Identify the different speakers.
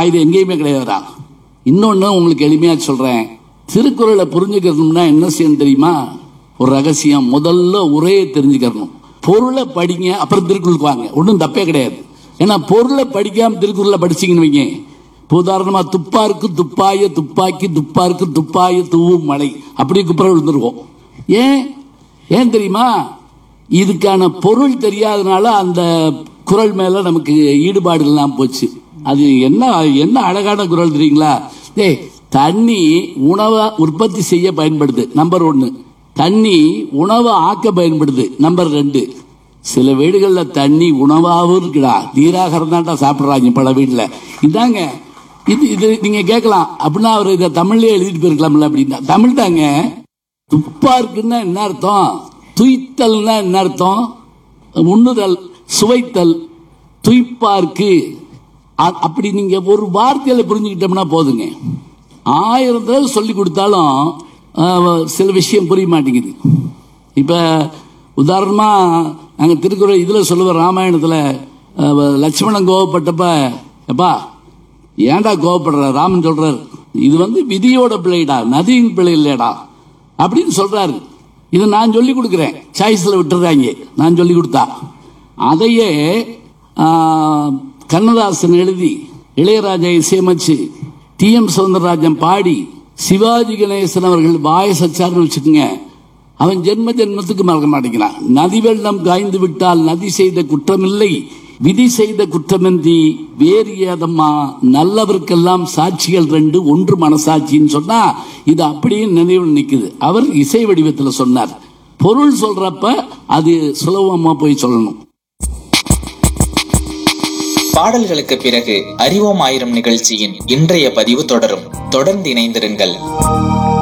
Speaker 1: ஆயுதம் எங்கேயுமே கிடையாதுடா இன்னொன்னு உங்களுக்கு எளிமையா சொல்றேன் திருக்குறளை புரிஞ்சுக்கணும்னா என்ன செய்யணும் தெரியுமா ஒரு ரகசியம் முதல்ல உரையை தெரிஞ்சுக்கணும் பொருளை படிங்க அப்புறம் திருக்குறளுக்கு வாங்க ஒன்றும் தப்பே கிடையாது ஏன்னா பொருளை படிக்காம திருக்குறளை படிச்சீங்கன்னு வைங்க இப்போ உதாரணமா துப்பாருக்கு துப்பாய துப்பாக்கி துப்பாருக்கு துப்பாய தூவும் மழை அப்படி குப்புற விழுந்துருவோம் ஏன் ஏன் தெரியுமா இதுக்கான பொருள் தெரியாதனால அந்த குரல் மேல நமக்கு ஈடுபாடு இல்லாம போச்சு அது என்ன என்ன அழகான குரல் தெரியுங்களா டேய் தண்ணி உணவை உற்பத்தி செய்ய பயன்படுது நம்பர் ஒன்னு தண்ணி உணவை ஆக்க பயன்படுது நம்பர் ரெண்டு சில வீடுகளில் தண்ணி உணவாகவும் இருக்குடா நீராகாரம் தான்டா சாப்பிட்றாங்க பல வீட்டில் இதாங்க இது இது நீங்க கேட்கலாம் அப்படின்னா அவர் இதை தமிழ்லயே எழுதிட்டு போயிருக்கலாம்ல அப்படின்னா தமிழ் தாங்க துப்பா இருக்குன்னா என்ன அர்த்தம் துய்த்தல்னா என்ன அர்த்தம் உண்ணுதல் சுவைத்தல் துய்ப்பார்க்கு அ- அப்படி நீங்க ஒரு வார்த்தையில புரிஞ்சுக்கிட்டோம்னா போதுங்க ஆயிரம் தடவை சொல்லி கொடுத்தாலும் அஹ், சில விஷயம் புரிய மாட்டேங்குது இப்ப உதாரணமா நாங்க திருக்குறள் இதுல சொல்லுவோம் ராமாயணத்துல அஹ், லட்சுமணன் கோவப்பட்டப்ப எப்பா ஏன்டா கோவப்படுற ராமன் சொல்றாரு இது வந்து விதியோட பிள்ளைடா நதியின் பிள்ளை இல்லையடா அப்படின்னு சொல்றாரு இதை நான் சொல்லி கொடுக்குறேன் சாய்ஸ்ல விட்டுறாங்க நான் சொல்லி கொடுத்தா அதையே ஆ, கண்ணதாசன் எழுதி இளையராஜா இசையமைச்சு டி எம் சவுந்தரராஜன் பாடி சிவாஜி கணேசன் அவர்கள் வாய சச்சார்னு வச்சுக்கோங்க அவன் ஜென்ம ஜென்மத்துக்கு மறக்க மாட்டேங்கிறான் நதி வெள்ளம் காய்ந்து விட்டால் நதி செய்த குற்றமில்லை விதி செய்த குற்றமின்றி வேறு ஏதம்மா நல்லவர்க்கெல்லாம் சாட்சிகள் ரெண்டு ஒன்று மனசாட்சின்னு சொன்னா இது அப்படியே நினைவில் நிக்குது அவர் இசை வடிவத்துல சொன்னார் பொருள் சொல்றப்ப அது சுலபமா போய் சொல்லணும்
Speaker 2: பாடல்களுக்கு பிறகு அறிவோம் ஆயிரம் நிகழ்ச்சியின் இன்றைய பதிவு தொடரும் தொடர்ந்து இணைந்திருங்கள்